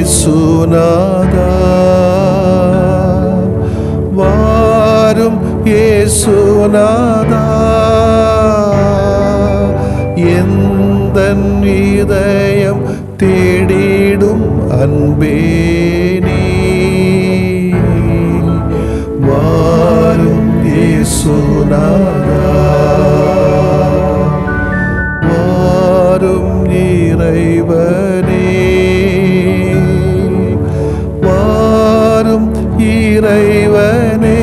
இயேசுநாதா வாரும் இயேசுநாதா எந்த இதயம் தேடிடும் அன்பே நீ வாரும் இயேசுநாதா வாரும் இறைவனே வாரும் இறைவனே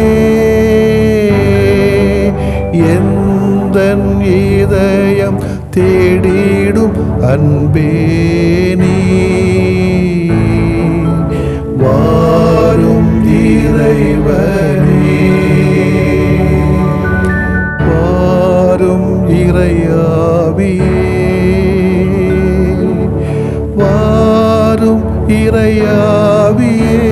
எந்த இதயம் தேடிடும் அன்பே நீ வாரும் இறைவனே வாரும் இறையாவியே வாரும் இறையாவியே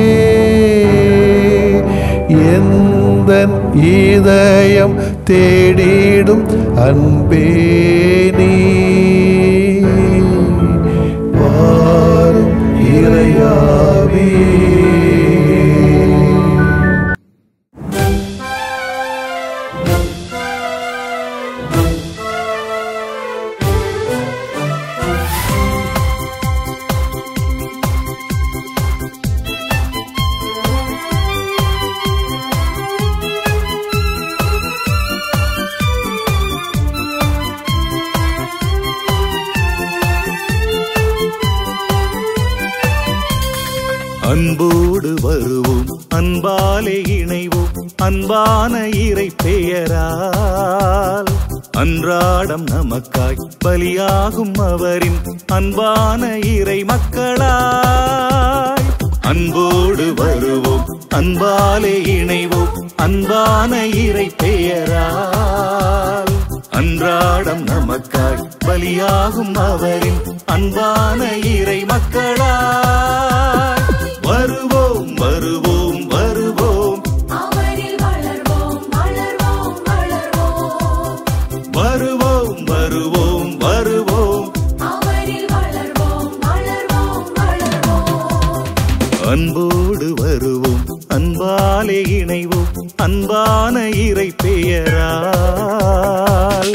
எந்த இதயம் தேடிடும் அன்பே நீ வாரும் இறையாவியே அன்போடு வருவோம் அன்பாலே இணைவோம் அன்பான இறை பெயரால் அன்றாடம் நமக்காய் பலியாகும் அவரின் அன்பான இறை மக்களாய் அன்போடு வருவோம் அன்பாலே இணைவோம் அன்பான இறை பெயரால் அன்றாடம் நமக்காய் பலியாகும் அவரின் அன்பான இறை மக்களாய் வருவோம் வருவோம் வருவோம் அவரில் வளர்வோம் வளர்வோம் வளர்வோம் வருவோம் வருவோம் வருவோம் அவரில் வளர்வோம் வளர்வோம் வளர்வோம் அன்போடு வருவோம் அன்பாலே இணைவோம் அன்பான இறை பெயரால்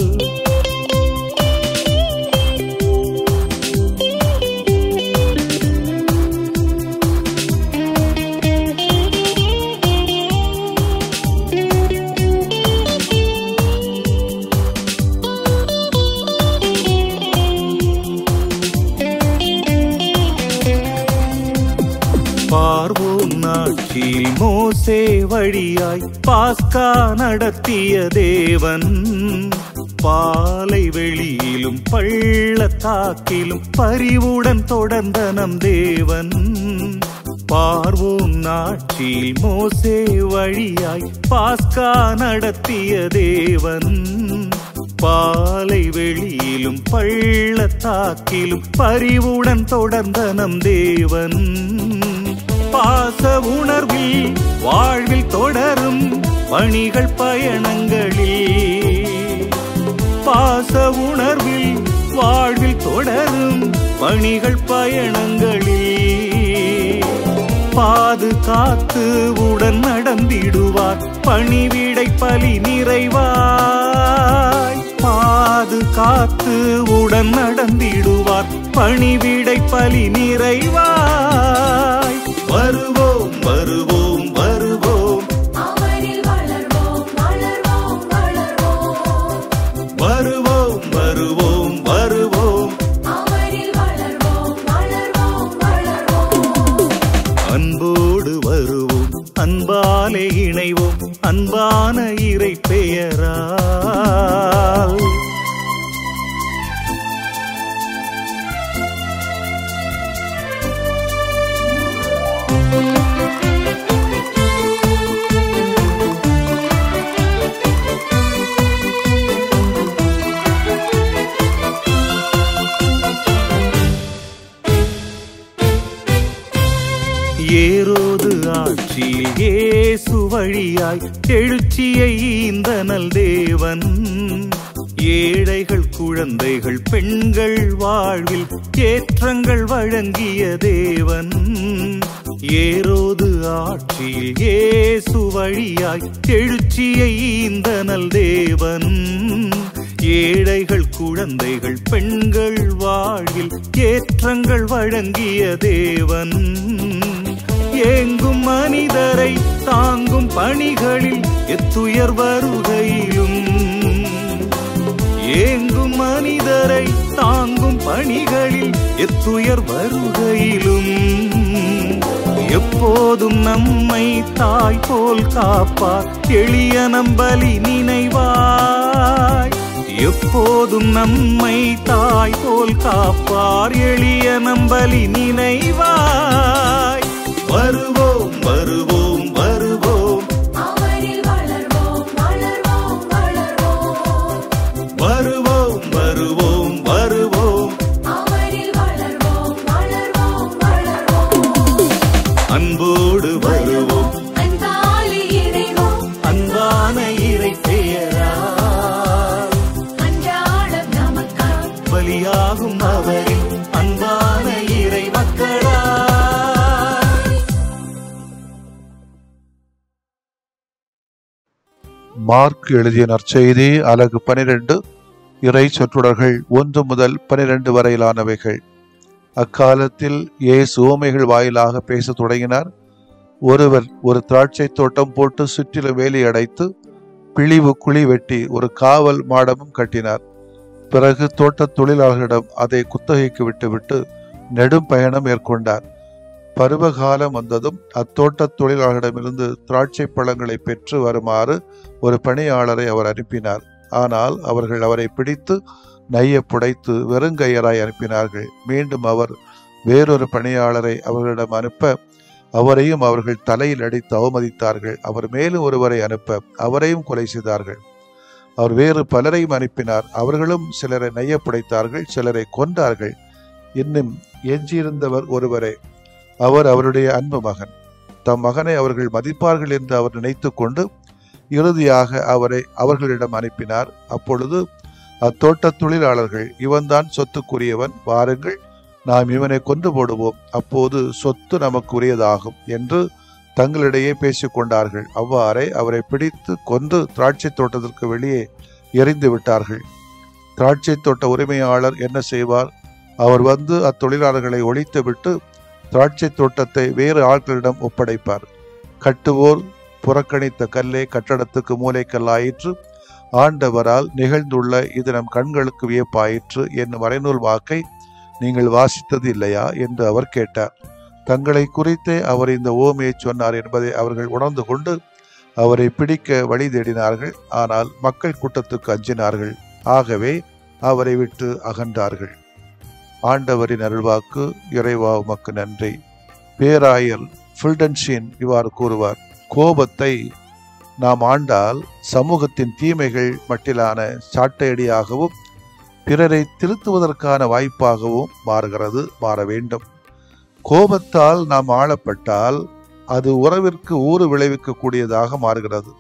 பார்வோம் நாட்சியில் மோசே வழியாய் பாஸ்கா நடத்திய தேவன் பாலை வெளியிலும் பள்ளத்தாக்கிலும் பரிவுடன் தொடர்ந்த நம் தேவன் பார்வோம் நாட்சியில் மோசே வழியாய் பாஸ்கா நடத்திய தேவன் பாலை வெளியிலும் பள்ளத்தாக்கிலும் பரிவுடன் தொடர்ந்த நம் தேவன் பாச உணர்வில் வாழ்வில் தொடரும் பணிகள் பயணங்களில் பாச உணர்வில் வாழ்வில் தொடரும் பணிகள் பயணங்களில் பாதுகாத்து உடன் நடந்திடுவார் பணிவிடை பலி நிறைவாய் பாதுகாத்து உடன் நடந்திடுவார் பணிவிடை பலி நிறைவாய் வருவோம் வருவோம் வருவோம் அவரில் வளர்வோம் வளர்வோம் வளர்வோம் வருவோம் வருவோம் வருவோம் அவரில் வளர்வோம் வளர்வோம் வளர்வோம் அன்போடு வருவோம் அன்பாலே இணைவோம் அன்பான இறை பெயரால் ஏரோது ஆட்சியில் இயேசு வழியாய் எழுச்சியை ஈந்தனல் தேவன் ஏழை ஏழைகள் குழந்தைகள் பெண்கள் வாழ்வில் ஏற்றங்கள் வழங்கிய தேவன் ஏரோது ஆட்சியில் இயேசு வழியாய் எழுச்சியை ஈந்தனல் தேவன் ஏழைகள் குழந்தைகள் பெண்கள் வாழ்வில் ஏற்றங்கள் வழங்கிய தேவன் ஏங்கும் மனிதரை தாங்கும் பணிகளில் எத்துயர் வருகையிலும் ஏங்கும் மனிதரை தாங்கும் பணிகளில் எத்துயர் வருகையிலும் எப்போதும் நம்மை தாய் போல் காப்பார் எளிய நம்பலி நினைவாய் எப்போதும் நம்மை தாய் போல் காப்பார் எளிய நம்பலி நினைவாய் வருவோம் வருவோம் வருவோம் அவரில் வளர்வோம் வளர்வோம் வளர்வோம் வருவோம் வருவோம் வருவோம் அவரில் வளர்வோம் வளர்வோம் வளர்வோம் அன்போடு வருவோம் அன்பாலே இணைவோம் அன்பான இறை பெயரா அன்றாடம் நமக்காய் பலியாகும் அவரின் அன்பான இறை மக்களா மார்க் எழுதிய நற்செய்தி அலகு பனிரெண்டு இறை சொற்றொடர்கள் ஒன்று முதல் பனிரெண்டு வரையிலானவைகள் அக்காலத்தில் இயேசு உவமைகள் வாயிலாக பேசத் தொடங்கினார் ஒருவர் ஒரு திராட்சை தோட்டம் போட்டு சுற்றிலும் வேலி அடைத்து பிழிவு குழி வெட்டி ஒரு காவல் மாடமும் கட்டினார் பிறகு தோட்டத் தொழிலாளர்களிடம் அதை குத்தகைக்கு விட்டுவிட்டு நெடும் பயணம் மேற்கொண்டார் பருவகாலம் வந்ததும் அத்தோட்டத் தொழிலாளர்களிடமிருந்து திராட்சை பழங்களை பெற்று வருமாறு ஒரு பணியாளரை அவர் அனுப்பினார் ஆனால் அவர்கள் அவரை பிடித்து நைய புடைத்து வெறுங்கையராய் அனுப்பினார்கள் மீண்டும் அவர் வேறொரு பணியாளரை அவர்களிடம் அனுப்ப அவரையும் அவர்கள் தலையில் அடித்து அவமதித்தார்கள் அவர் மேலும் ஒருவரை அனுப்ப அவரையும் கொலை செய்தார்கள் அவர் வேறு பலரையும் அனுப்பினார் அவர்களும் சிலரை நைய புடைத்தார்கள் சிலரை கொன்றார்கள் இன்னும் எஞ்சியிருந்தவர் ஒருவரே அவர் அவருடைய அன்பு மகன் தம் மகனை அவர்கள் மதிப்பார்கள் என்று அவர் நினைத்து கொண்டு இறுதியாக அவரை அவர்களிடம் அனுப்பினார் அப்பொழுது அத்தோட்டத் தொழிலாளர்கள் இவன்தான் சொத்துக்குரியவன் வாருங்கள் நாம் இவனை கொண்டு போடுவோம் அப்போது சொத்து நமக்குரியதாகும் என்று தங்களிடையே பேசிக்கொண்டார்கள் அவ்வாறே அவரை பிடித்து கொன்று திராட்சை தோட்டத்திற்கு வெளியே எறிந்து விட்டார்கள் திராட்சை தோட்ட உரிமையாளர் என்ன செய்வார் அவர் வந்து அத்தொழிலாளர்களை ஒழித்துவிட்டு திராட்சை தோட்டத்தை வேறு ஆட்களிடம் ஒப்படைப்பார் கட்டுவோர் புறக்கணித்த கல்லே கட்டடத்துக்கு மூலைக்கல்லாயிற்று ஆண்டவரால் நிகழ்ந்துள்ள இது நம் கண்களுக்கு வியப்பாயிற்று என்னும் மறைநூல் வாக்கை நீங்கள் வாசித்தது இல்லையா என்று அவர் கேட்டார் தங்களை குறித்தே அவர் இந்த ஓமையை சொன்னார் என்பதை அவர்கள் உணர்ந்து கொண்டு அவரை பிடிக்க வழி தேடினார்கள் ஆனால் மக்கள் கூட்டத்துக்கு அஞ்சினார்கள் ஆகவே அவரை விட்டு அகன்றார்கள் ஆண்டவரின் அருள்வாக்கு இறைவா உமக்கு நன்றி பேராயர் ஃபில்டன்ஷின் இவ்வாறு கூறுவார் கோபத்தை நாம் ஆண்டால் சமூகத்தின் தீமைகள் மட்டிலான சாட்டையடியாகவும் பிறரை திருத்துவதற்கான வாய்ப்பாகவும் மாறுகிறது மாற வேண்டும் கோபத்தால் நாம் ஆளப்பட்டால் அது உறவிற்கு ஊறு விளைவிக்கக்கூடியதாக மாறுகிறது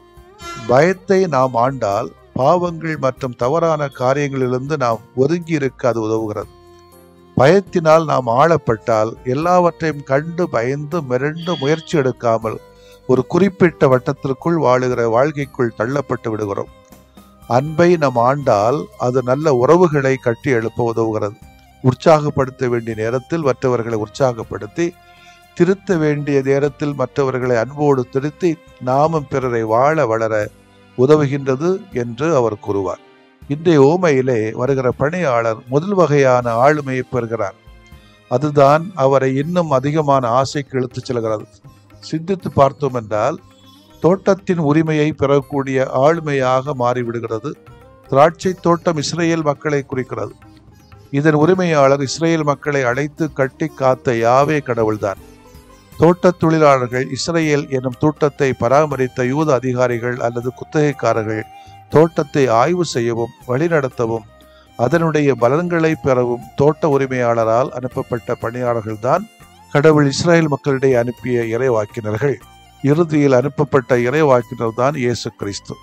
பயத்தை நாம் ஆண்டால் பாவங்கள் மற்றும் தவறான காரியங்களிலிருந்து நாம் ஒதுங்கி இருக்க அது உதவுகிறது பயத்தினால் நாம் ஆளப்பட்டால் எல்லாவற்றையும் கண்டு பயந்து மிரண்டு முயற்சி எடுக்காமல் ஒரு குறிப்பிட்ட வட்டத்திற்குள் வாழுகிற வாழ்க்கைக்குள் தள்ளப்பட்டு விடுகிறோம் அன்பை நம் ஆண்டால் அது நல்ல உறவுகளை கட்டி எழுப்ப உதவுகிறது உற்சாகப்படுத்த வேண்டிய நேரத்தில் மற்றவர்களை உற்சாகப்படுத்தி திருத்த வேண்டிய நேரத்தில் மற்றவர்களை அன்போடு திருத்தி நாமும் பிறரை வாழ வளர உதவுகின்றது என்று அவர் கூறுவார் இன்றைய ஓமையிலே வருகிற பணியாளர் முதல் வகையான ஆளுமையை பெறுகிறார் அதுதான் அவரை இன்னும் அதிகமான ஆசைக்கு இழுத்துச் செல்கிறது சிந்தித்து பார்த்தோம் என்றால் தோட்டத்தின் உரிமையை பெறக்கூடிய ஆளுமையாக மாறிவிடுகிறது திராட்சை தோட்டம் இஸ்ரேல் மக்களை குறிக்கிறது இதன் உரிமையாளர் இஸ்ரேல் மக்களை அழைத்து கட்டி காத்த யாவே கடவுள்தான் தோட்டத் தொழிலாளர்கள் இஸ்ரேல் எனும் தோட்டத்தை பராமரித்த யூத அதிகாரிகள் அல்லது குத்தகைக்காரர்கள் தோட்டத்தை ஆய்வு செய்யவும் வழிநடத்தவும் அதனுடைய பலன்களை பெறவும் தோட்ட உரிமையாளரால் அனுப்பப்பட்ட பணியாளர்கள்தான் கடவுள் இஸ்ரேல் மக்களிடையே அனுப்பிய இறைவாக்கினர்கள் இறுதியில் அனுப்பப்பட்ட இறைவாக்கினர் தான் இயேசு கிறிஸ்து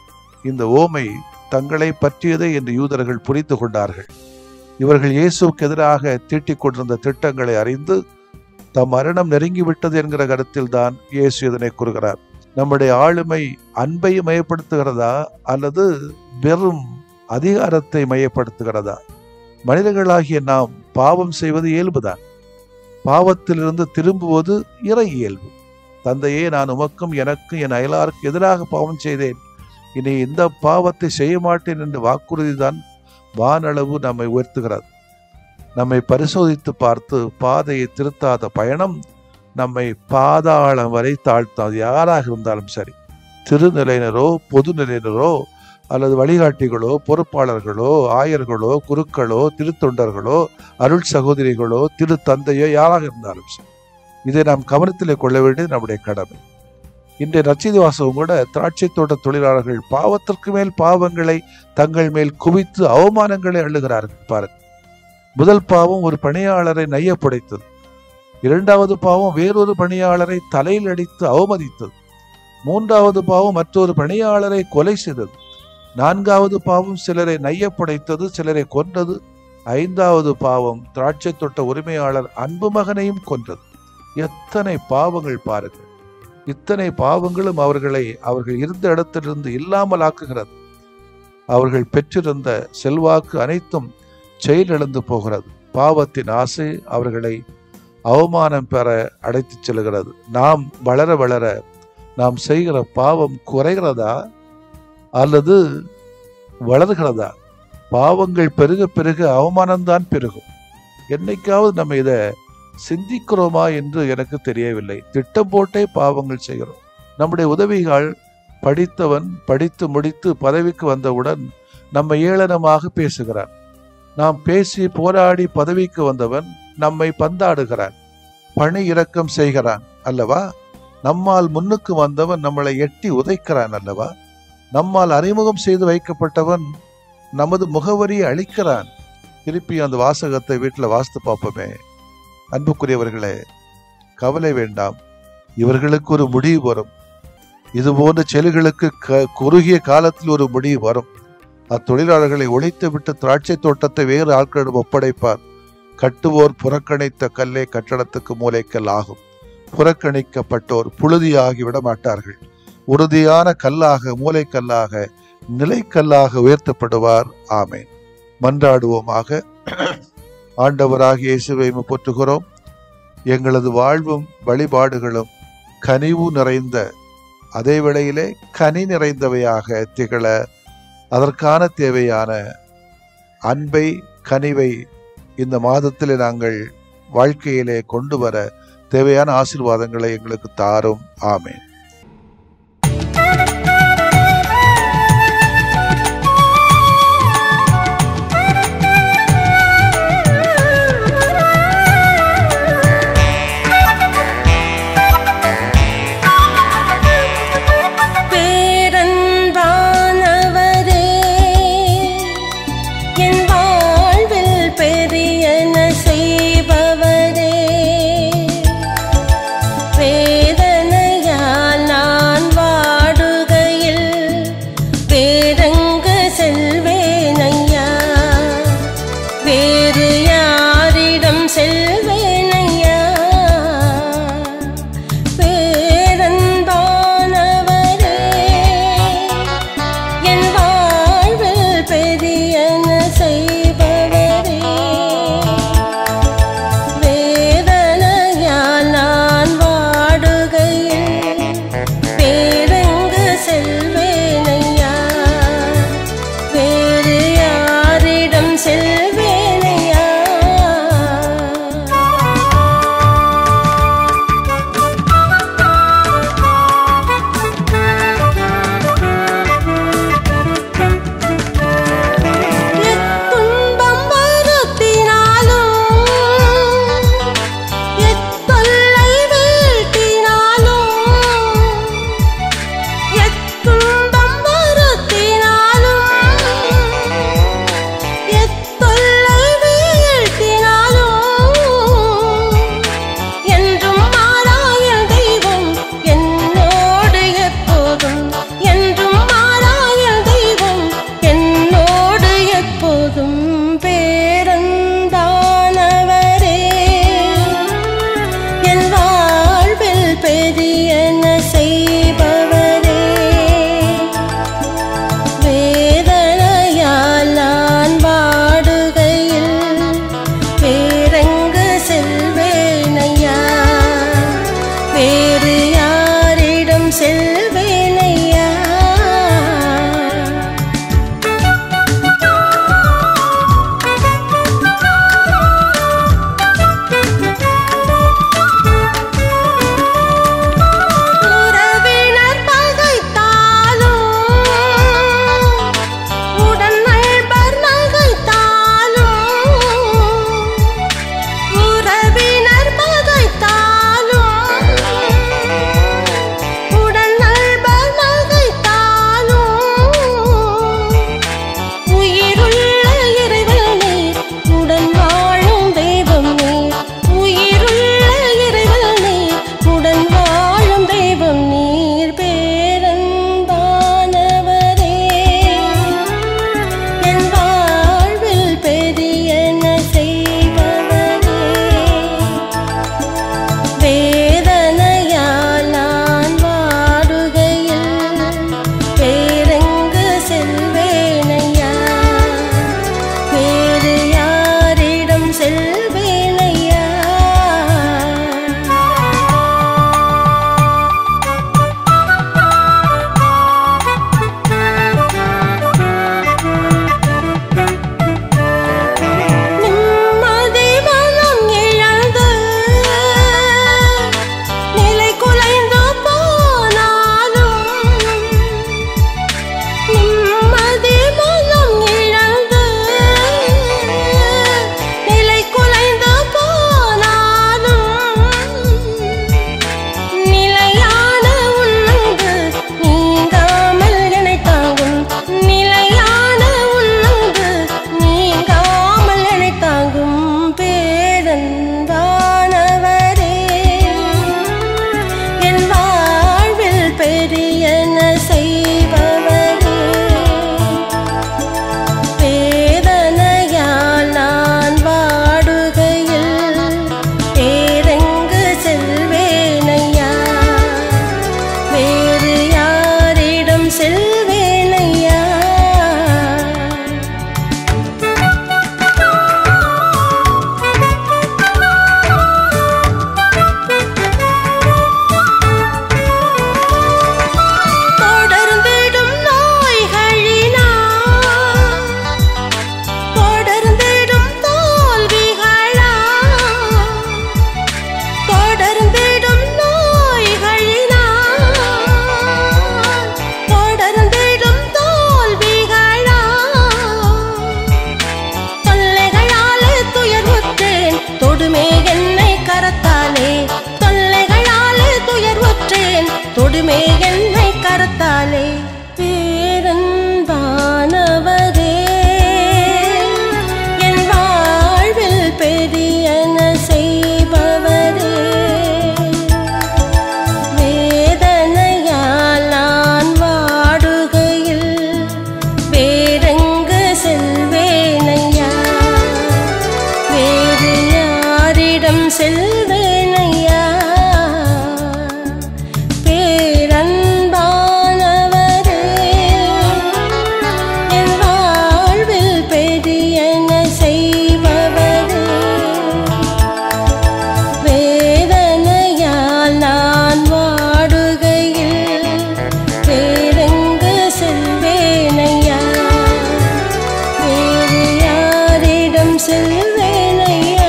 இந்த ஓமை தங்களை பற்றியதே என்று யூதர்கள் புரிந்து கொண்டார்கள் இவர்கள் இயேசுவுக்கு எதிராக தீட்டிக் கொண்டிருந்த திட்டங்களை அறிந்து தம் மரணம் நெருங்கிவிட்டது என்கிற கருத்தில் தான் இயேசு இதனை கூறுகிறார் நம்முடைய ஆளுமை அன்பை மையப்படுத்துகிறதா அல்லது வெறும் அதிகாரத்தை மையப்படுத்துகிறதா மனிதர்களாகிய நாம் பாவம் செய்வது இயல்புதான் பாவத்திலிருந்து திரும்புவது இறை இயல்பு தந்தையே நான் உமக்கும் எனக்கும் என் அயலாருக்கு எதிராக பாவம் செய்தேன் இனி இந்த பாவத்தை செய்ய மாட்டேன் என்ற வாக்குறுதி தான் வானளவு நம்மை உயர்த்துகிறது நம்மை பரிசோதித்து பார்த்து பாதையை திருத்தாத பயணம் நம்மை பாதாளம் வரை தாழ்த்தாது யாராக இருந்தாலும் சரி திருநிலையினரோ பொதுநிலையினரோ அல்லது வழிகாட்டிகளோ பொறுப்பாளர்களோ ஆயர்களோ குருக்களோ திருத்தொண்டர்களோ அருள் சகோதரிகளோ திரு தந்தையோ யாராக இருந்தாலும் சரி இதை நாம் கவனத்திலே கொள்ள வேண்டியது நம்முடைய கடமை இன்றைய நச்சீதி வாசகம் கூட திராட்சை தோட்ட தொழிலாளர்கள் பாவத்திற்கு மேல் பாவங்களை தங்கள் மேல் குவித்து அவமானங்களை அள்ளுகிறார்கள் பாருங்கள் முதல் பாவம் ஒரு பணியாளரை நையப்படைத்தது இரண்டாவது பாவம் வேறொரு பணியாளரை தலையில் அடித்து அவமதித்தது மூன்றாவது பாவம் மற்றொரு பணியாளரை கொலை செய்தது நான்காவது பாவம் சிலரை நையப்படைத்தது சிலரை கொன்றது ஐந்தாவது பாவம் திராட்சை தொட்ட உரிமையாளர் அன்பு மகனையும் கொன்றது எத்தனை பாவங்கள் பாருங்கள் இத்தனை பாவங்களும் அவர்களை அவர்கள் இருந்த இடத்திலிருந்து இல்லாமல் ஆக்குகிறது அவர்கள் பெற்றிருந்த செல்வாக்கு அனைத்தும் செயலிழந்து போகிறது பாவத்தின் ஆசை அவர்களை அவமானம் பெற அழைத்துச் செல்கிறது நாம் வளர வளர நாம் செய்கிற பாவம் குறைகிறதா அல்லது வளர்கிறதா பாவங்கள் பெருக பெருக அவமானம்தான் பெருகும் என்னைக்காவது நம்ம இதை சிந்திக்கிறோமா என்று எனக்கு தெரியவில்லை திட்டம் போட்டே பாவங்கள் செய்கிறோம் நம்முடைய உதவிகள் படித்தவன் படித்து முடித்து பதவிக்கு வந்தவுடன் நம்ம ஏளனமாக பேசுகிறான் நாம் பேசி போராடி பதவிக்கு வந்தவன் நம்மை பந்தாடுகிறான் பணி இறக்கம் செய்கிறான் அல்லவா நம்மால் முன்னுக்கு வந்தவன் நம்மளை எட்டி உதைக்கிறான் அல்லவா நம்மால் அறிமுகம் செய்து வைக்கப்பட்டவன் நமது முகவரியை அளிக்கிறான் திருப்பி அந்த வாசகத்தை வீட்டில் வாசித்து பார்ப்போமே அன்புக்குரியவர்களே கவலை வேண்டாம் இவர்களுக்கு ஒரு முடிவு வரும் இது போன்ற செயல்களுக்கு க- குறுகிய காலத்தில் ஒரு முடிவு வரும் அத்தொழிலாளர்களை ஒழித்து விட்டு திராட்சை தோட்டத்தை வேறு ஆட்களிடம் ஒப்படைப்பார் கட்டுவோர் புறக்கணித்த கல்லே கட்டடத்துக்கு மூலைக்கல் ஆகும் புறக்கணிக்கப்பட்டோர் புழுதியாகி விட மாட்டார்கள் உறுதியான கல்லாக மூலைக்கல்லாக நிலைக்கல்லாக உயர்த்தப்படுவார் ஆமேன் மன்றாடுவோமாக ஆண்டவராகிய இயேசுவை உம்மை போற்றுகிறோம் எங்களது வாழ்வும் வழிபாடுகளும் கனிவு நிறைந்த அதே வேளையிலே கனி நிறைந்தவையாக திகழ அதற்கான தேவையான அன்பை கனிவை இந்த மாதத்திலே நாங்கள் வாழ்க்கையிலே கொண்டு வர தேவையான ஆசீர்வாதங்களை எங்களுக்கு தாரும் ஆமென் பேரன்பானவரே என் வாழ்வில் பெரியன செய்பவரே வேதனையா செல்வேனையா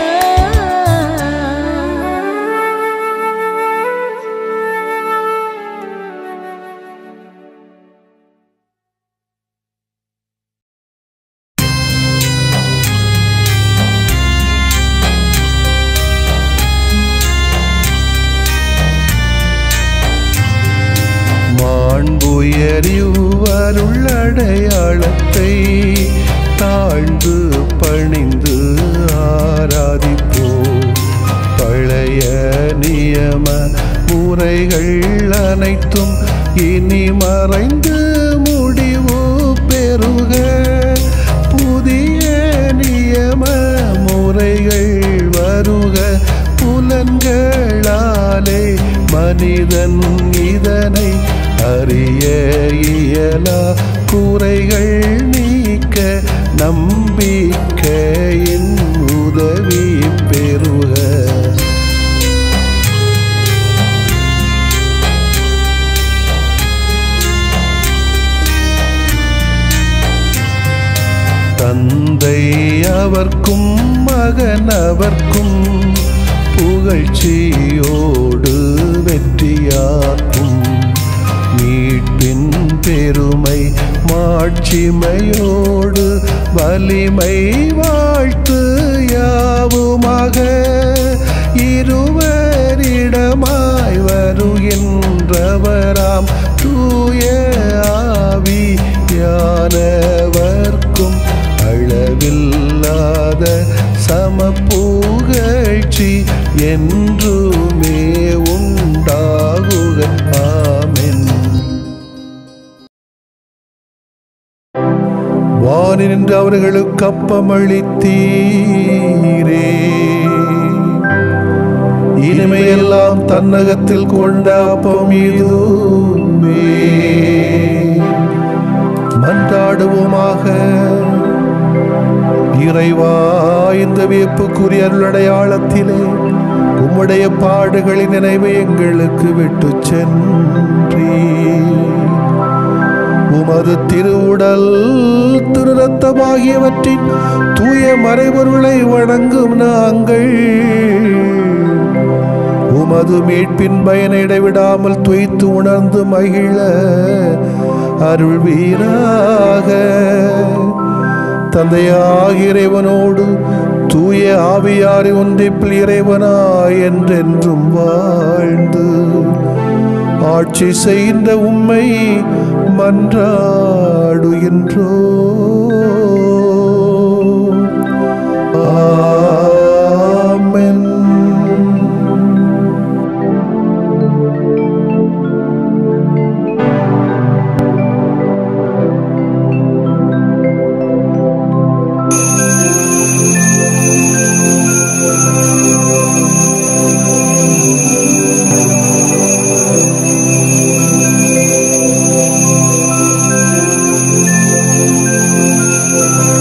மாண்புயரிவருள்ளடையாளத்தை தாழ்ந்து பணிந்து ஆராதிப்போ பழைய நியம முறைகள் அனைத்தும் இனி மறைந்து முடிவு பெறுக புதிய நியம முறைகள் வருக புலன்களாலே மனிதன் இதனை அறிய இயலா குறைகள் நீக்க நம்பிக்கையின் உதவி பெறுக தந்தை அவர்க்கும் மகன் அவர்க்கும் புகழ்ச்சியோடு வெற்றியாக்கும் மீட்பின் பெருமை மாட்சிமையோடு வலிமை வாழ்த்து யாவுமாக இருவரிடமாய் வருகின்றவராம் தூய ஆவி யானவர்க்கும் அளவில்லாத சமப்புகழ்ச்சி என்றுமே உண்டாகுக ஆமென் வானின்று அவர்களுக்கு அப்பமளித்தீரே இனிமையெல்லாம் தன்னகத்தில் கொண்ட அப்பம் இதுவே மன்றாடுவோமாக இறைவா இந்த வியப்புக்குரிய அருளடையாளத்திலே உம்முடைய பாடுகளின் நினைவை எங்களுக்கு விட்டு சென்றீ உமது திருவுடல் திருரத்தமாகியவற்றின் தூய மறைபொருளை வணங்கும் நாங்கள் உமது மீட்பின் பயனை இடைவிடாமல் துய்த்து உணர்ந்து மகிழ அருள்வீராக தந்தையாக இறைவனோடு தூய ஆவியாரி ஒன்றிப்பில் இறைவனாய் என்றென்றும் வாழ்ந்து ஆட்சி செய்கின்ற உம்மை மன்றாடுகின்றோ ஆமென் ஆ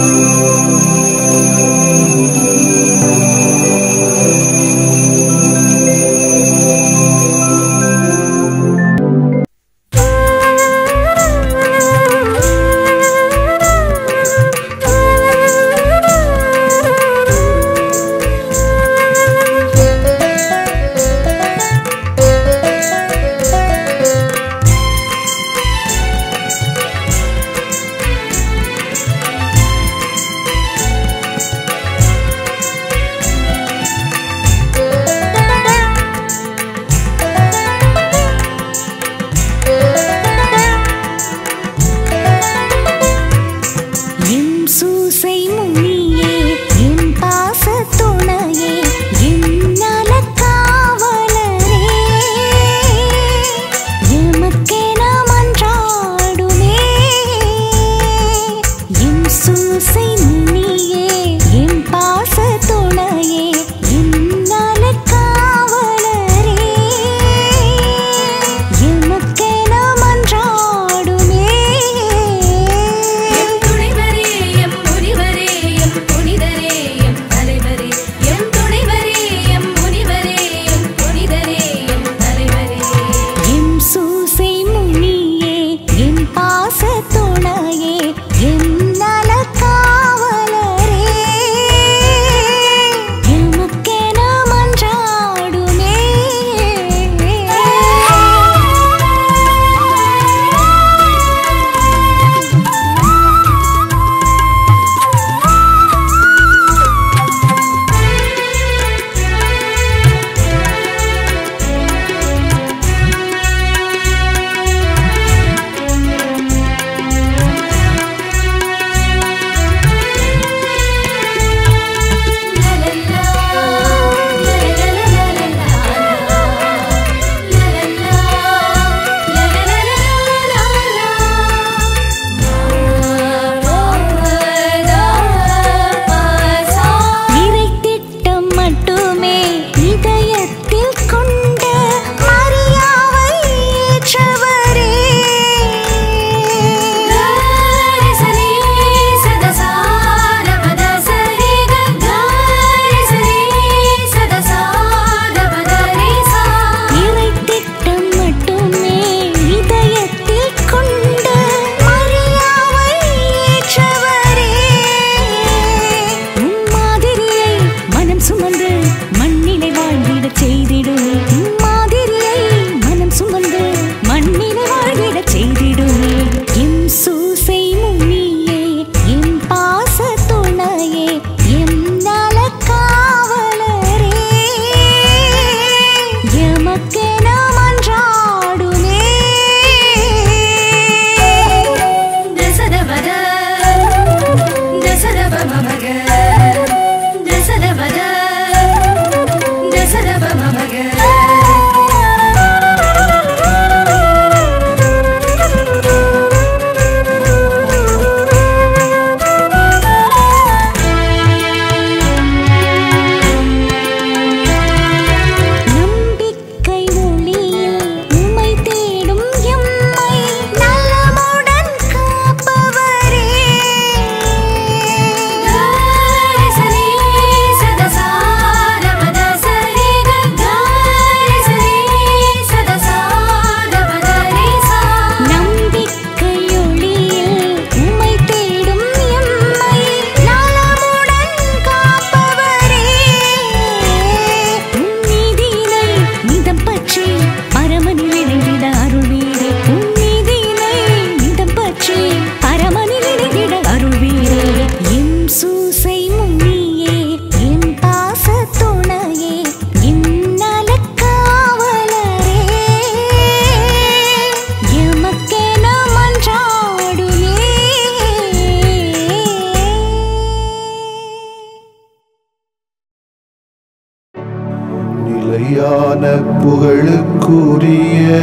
நிலையான புகழுக்குரிய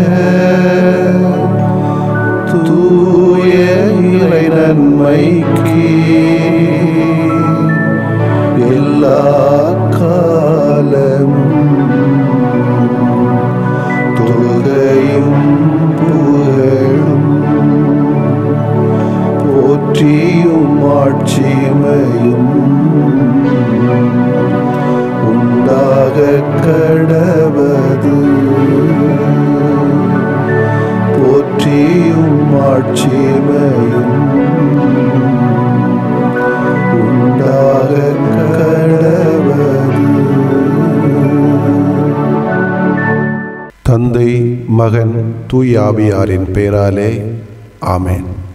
தூய இறை நன்மைக்கு எல்லா காலமும் தொழுகையும் புகழும் போற்றியும் ஆட்சிமையும் உண்டாக கடவது போற்றியும் ஆட்சிமையும் உண்டாக கடவது தந்தை மகன் தூயாவியாரின் பெயராலே ஆமென்